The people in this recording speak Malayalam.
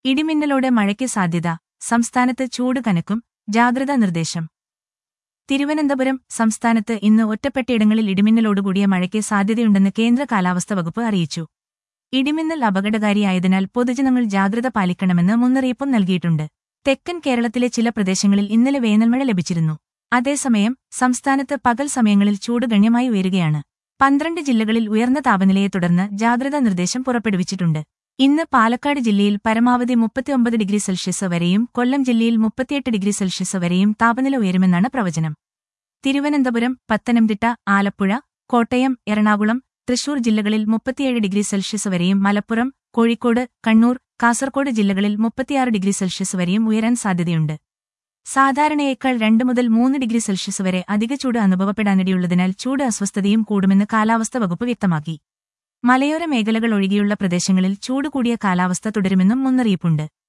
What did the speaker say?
ഇടിമിന്നലോടെ മഴയ്ക്ക് സാധ്യത സംസ്ഥാനത്ത് ചൂട് കനക്കും ജാഗ്രതാ നിർദ്ദേശം തിരുവനന്തപുരം സംസ്ഥാനത്ത് ഇന്ന് ഒറ്റപ്പെട്ടയിടങ്ങളിൽ ഇടിമിന്നലോടുകൂടിയ മഴയ്ക്ക് സാധ്യതയുണ്ടെന്ന് കേന്ദ്ര കാലാവസ്ഥാ വകുപ്പ് അറിയിച്ചു ഇടിമിന്നൽ അപകടകാരിയായതിനാൽ പൊതുജനങ്ങൾ ജാഗ്രത പാലിക്കണമെന്ന് മുന്നറിയിപ്പും നൽകിയിട്ടുണ്ട് തെക്കൻ കേരളത്തിലെ ചില പ്രദേശങ്ങളിൽ ഇന്നലെ വേനൽമഴ ലഭിച്ചിരുന്നു അതേസമയം സംസ്ഥാനത്ത് പകൽ സമയങ്ങളിൽ ചൂട് ഗണ്യമായി ഉയരുകയാണ് പന്ത്രണ്ട് ജില്ലകളിൽ ഉയർന്ന താപനിലയെ തുടർന്ന് ജാഗ്രതാ നിർദ്ദേശം പുറപ്പെടുവിച്ചിട്ടുണ്ട് ഇന്ന് പാലക്കാട് ജില്ലയിൽ പരമാവധി മുപ്പത്തിയൊമ്പത് ഡിഗ്രി സെൽഷ്യസ് വരെയും കൊല്ലം ജില്ലയിൽ മുപ്പത്തിയെട്ട് ഡിഗ്രി സെൽഷ്യസ് വരെയും താപനില ഉയരുമെന്നാണ് പ്രവചനം തിരുവനന്തപുരം പത്തനംതിട്ട ആലപ്പുഴ കോട്ടയം എറണാകുളം തൃശൂർ ജില്ലകളിൽ മുപ്പത്തിയേഴ് ഡിഗ്രി സെൽഷ്യസ് വരെയും മലപ്പുറം കോഴിക്കോട് കണ്ണൂർ കാസർകോട് ജില്ലകളിൽ മുപ്പത്തിയാറ് ഡിഗ്രി സെൽഷ്യസ് വരെയും ഉയരാൻ സാധ്യതയുണ്ട് സാധാരണയേക്കാൾ രണ്ട് മുതൽ മൂന്ന് ഡിഗ്രി സെൽഷ്യസ് വരെ അധിക ചൂട് അനുഭവപ്പെടാനിടയുള്ളതിനാൽ ചൂട് അസ്വസ്ഥതയും കൂടുമെന്ന് കാലാവസ്ഥാ വകുപ്പ് വ്യക്തമാക്കി മലയോര മേഖലകൾ ഒഴികെയുള്ള പ്രദേശങ്ങളിൽ ചൂട് കൂടിയ കാലാവസ്ഥ തുടരുമെന്നും മുന്നറിയിപ്പുണ്ട്